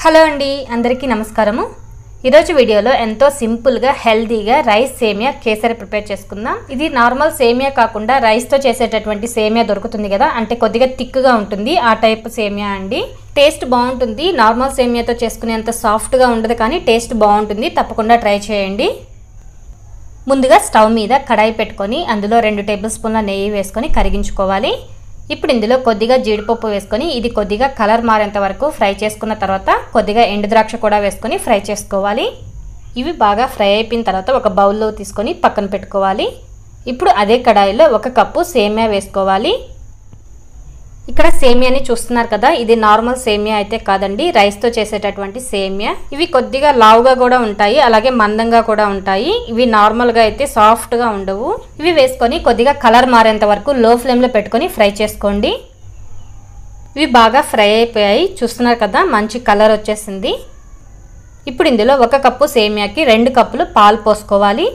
hello అండి అందరికీ నమస్కారము ఈరోజు వీడియోలో ఎంతో సింపుల్గా హెల్తీగా రైస్ సేమియా కేసరి ప్రిపేర్ చేసుకుందాం ఇది నార్మల్ సేమియా కాకుండా రైస్తో చేసేటటువంటి సేమియా దొరుకుతుంది కదా అంటే కొద్దిగా థిక్గా ఉంటుంది ఆ టైప్ సేమియా అండి టేస్ట్ బాగుంటుంది నార్మల్ సేమియాతో చేసుకునేంత సాఫ్ట్గా ఉండదు కానీ టేస్ట్ బాగుంటుంది తప్పకుండా ట్రై చేయండి ముందుగా స్టవ్ మీద కడాయి పెట్టుకొని అందులో రెండు టేబుల్ స్పూన్ల నెయ్యి వేసుకొని కరిగించుకోవాలి ఇప్పుడు ఇందులో కొద్దిగా జీడిపప్పు వేసుకొని ఇది కొద్దిగా కలర్ మారేంత వరకు ఫ్రై చేసుకున్న తర్వాత కొద్దిగా ఎండు ద్రాక్ష కూడా వేసుకొని ఫ్రై చేసుకోవాలి ఇవి బాగా ఫ్రై అయిపోయిన తర్వాత ఒక బౌల్లో తీసుకొని పక్కన పెట్టుకోవాలి ఇప్పుడు అదే కడాయిలో ఒక కప్పు సేమియా వేసుకోవాలి ఇక్కడ సేమియాని చూస్తున్నారు కదా ఇది నార్మల్ సేమియా అయితే కాదండి రైస్తో చేసేటటువంటి సేమియా ఇవి కొద్దిగా లావుగా కూడా ఉంటాయి అలాగే మందంగా కూడా ఉంటాయి ఇవి నార్మల్గా అయితే సాఫ్ట్గా ఉండవు ఇవి వేసుకొని కొద్దిగా కలర్ మారేంత వరకు లో ఫ్లేమ్లో పెట్టుకొని ఫ్రై చేసుకోండి ఇవి బాగా ఫ్రై అయిపోయాయి చూస్తున్నారు కదా మంచి కలర్ వచ్చేసింది ఇప్పుడు ఇందులో ఒక కప్పు సేమియాకి రెండు కప్పులు పాలు పోసుకోవాలి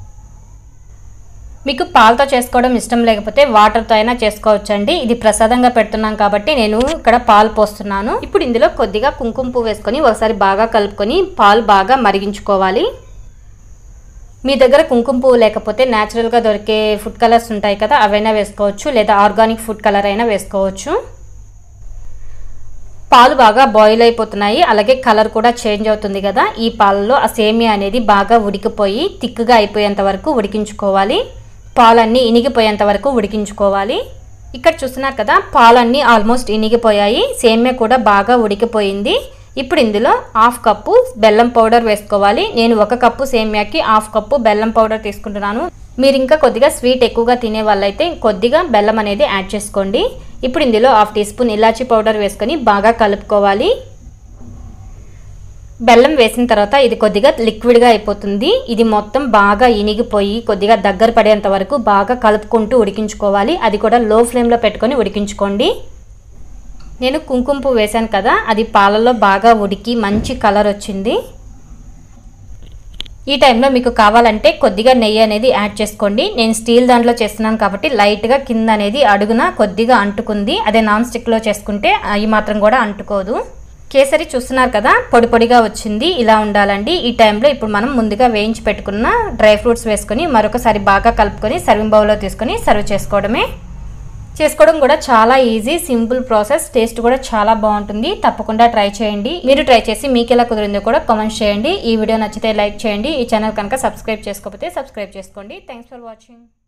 మీకు పాలతో చేసుకోవడం ఇష్టం లేకపోతే వాటర్తో అయినా చేసుకోవచ్చండి ఇది ప్రసాదంగా పెడుతున్నాం కాబట్టి నేను ఇక్కడ పాలు పోస్తున్నాను ఇప్పుడు ఇందులో కొద్దిగా కుంకుమ పువ్వు వేసుకొని ఒకసారి బాగా కలుపుకొని పాలు బాగా మరిగించుకోవాలి మీ దగ్గర కుంకుమ పువ్వు లేకపోతే న్యాచురల్గా దొరికే ఫుడ్ కలర్స్ ఉంటాయి కదా అవైనా వేసుకోవచ్చు లేదా ఆర్గానిక్ ఫుడ్ కలర్ అయినా వేసుకోవచ్చు పాలు బాగా బాయిల్ అయిపోతున్నాయి అలాగే కలర్ కూడా చేంజ్ అవుతుంది కదా ఈ పాలలో ఆ సేమియా అనేది బాగా ఉడికిపోయి థిక్గా అయిపోయేంత వరకు ఉడికించుకోవాలి పాలన్నీ ఇనిగిపోయేంత వరకు ఉడికించుకోవాలి ఇక్కడ చూస్తున్నారు కదా పాలన్నీ ఆల్మోస్ట్ ఇనిగిపోయాయి సేమియా కూడా బాగా ఉడికిపోయింది ఇప్పుడు ఇందులో హాఫ్ కప్పు బెల్లం పౌడర్ వేసుకోవాలి నేను ఒక కప్పు సేమియాకి హాఫ్ కప్పు బెల్లం పౌడర్ తీసుకుంటున్నాను మీరు ఇంకా కొద్దిగా స్వీట్ ఎక్కువగా తినే వాళ్ళైతే కొద్దిగా బెల్లం అనేది యాడ్ చేసుకోండి ఇప్పుడు ఇందులో హాఫ్ టీ స్పూన్ ఇలాచీ పౌడర్ వేసుకొని బాగా కలుపుకోవాలి బెల్లం వేసిన తర్వాత ఇది కొద్దిగా లిక్విడ్గా అయిపోతుంది ఇది మొత్తం బాగా ఇనిగిపోయి కొద్దిగా దగ్గర పడేంత వరకు బాగా కలుపుకుంటూ ఉడికించుకోవాలి అది కూడా లో ఫ్లేమ్లో పెట్టుకొని ఉడికించుకోండి నేను కుంకుమ పువ్వు వేశాను కదా అది పాలలో బాగా ఉడికి మంచి కలర్ వచ్చింది ఈ టైంలో మీకు కావాలంటే కొద్దిగా నెయ్యి అనేది యాడ్ చేసుకోండి నేను స్టీల్ దాంట్లో చేస్తున్నాను కాబట్టి లైట్గా కింద అనేది అడుగున కొద్దిగా అంటుకుంది అదే నాన్ స్టిక్లో చేసుకుంటే ఈ మాత్రం కూడా అంటుకోదు కేసరి చూస్తున్నారు కదా పొడి పొడిగా వచ్చింది ఇలా ఉండాలండి ఈ టైంలో ఇప్పుడు మనం ముందుగా వేయించి పెట్టుకున్న డ్రై ఫ్రూట్స్ వేసుకొని మరొకసారి బాగా కలుపుకొని సర్వింగ్ బౌల్లో తీసుకొని సర్వ్ చేసుకోవడమే చేసుకోవడం కూడా చాలా ఈజీ సింపుల్ ప్రాసెస్ టేస్ట్ కూడా చాలా బాగుంటుంది తప్పకుండా ట్రై చేయండి మీరు ట్రై చేసి మీకు ఎలా కుదిరిందో కూడా కామెంట్ చేయండి ఈ వీడియో నచ్చితే లైక్ చేయండి ఈ ఛానల్ కనుక సబ్స్క్రైబ్ చేసుకోకపోతే సబ్స్క్రైబ్ చేసుకోండి థ్యాంక్స్ ఫర్ వాచింగ్